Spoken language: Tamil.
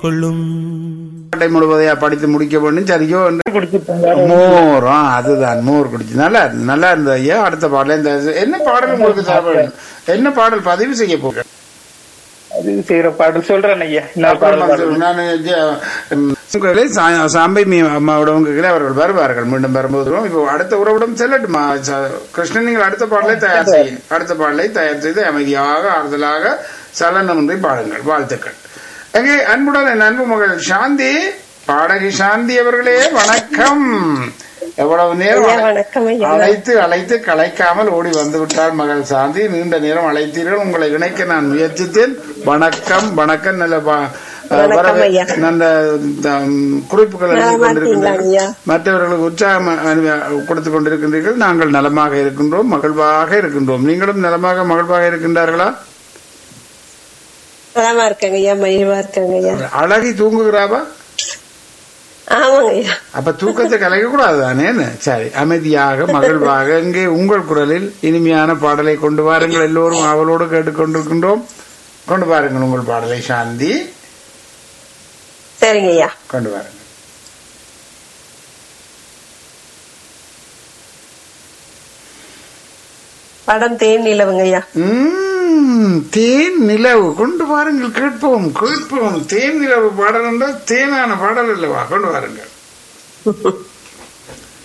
கொள்ளும் பாட்டை முழுவதையா படித்து முடிக்க வேண்டும் சரியோ என்று குடிச்சிருப்பாங்க மோர் ஆ, அதுதான் மோர் குடிச்சு நல்லா இருந்தது, நல்லா இருந்தது ஐயா அடுத்த பாடல இந்த என்ன பாடல் உங்களுக்கு தேவை என்ன பாடல் பதிவு செய்ய போகிறேன் அது செய்யற பாடல் சொல்றேன் ஐயா இன்னொரு பாடல் பாடுறேன். நான் ஜ- ம், உங்களை சா- சாம்பை மீ அம்மாவிடம் உங்களை அவர்கள் வருவார்கள் மீண்டும் வரும்போது வரும். இப்போ அடுத்த உறவிடம் செல்லட்டுமா ச- கிருஷ்ணன் நீங்கள் அடுத்த பாடலை தயார் செய்ய அடுத்த பாடலை தயார் செய்து அமைதியாக ஆறுதலாக சலனமின்றி பாடுங்கள் வாழ்த்துக்கள் எங்கே அன்புடன் என் அன்பு மகள் சாந்தி பாடகி சாந்தி அவர்களே வணக்கம் எவ்வளவு நேரம் ஐயா, அழை- வணக்கம் ஐயா. அழைத்து அழைத்து கலைக்காமல் ஓடி வந்து விட்டார் மகள் சாந்தி நீண்ட நேரம் அழைத்தீர்கள் உங்களை இணைக்க நான் முயற்சித்தேன் வணக்கம் வணக்கம் நல்ல பா- வணக்கம் வரவே- ஐயா. நல்ல தம், குறிப்புகள் எழுதி நலமா கொண்டிருக்கின்றீர்கள் இருக்கீங்களா ஐயா? மற்றவர்களுக்கு உற்சாகம் அனு- கொடுத்துக் கொண்டிருக்கின்றீர்கள் நாங்கள் நலமாக இருக்கின்றோம் மகிழ்வாக இருக்கின்றோம் நீங்களும் நலமாக மகிழ்வாக இருக்கின்றார்களா நலமா இருக்காங்க ஐயா மகிழ்வா இருக்காங்க ஐயா அழகி தூங்குகிறாவா ஆமாங்க ஐயா அப்ப தூக்கத்தை கலைக்க கூடாது தானே சரி அமைதியாக மகிழ்வாக இங்கே உங்கள் குரலில் இனிமையான பாடலை கொண்டு வாருங்கள் எல்லோரும் அவளோடு கேட்டுக்கொண்டிருக்கின்றோம் கொண்டு வாருங்கள் உங்கள் பாடலை சாந்தி சரிங்க ஐயா கொண்டு வாருங்கள் படம் தேன் நிலவுங்க ஐயா உம், தேன் நிலவு கொண்டு வாருங்கள் கேட்போம் கேட்போம் தேன் நிலவு பாடல் என்றால் தேனான பாடல் அல்லவா கொண்டு வாருங்கள்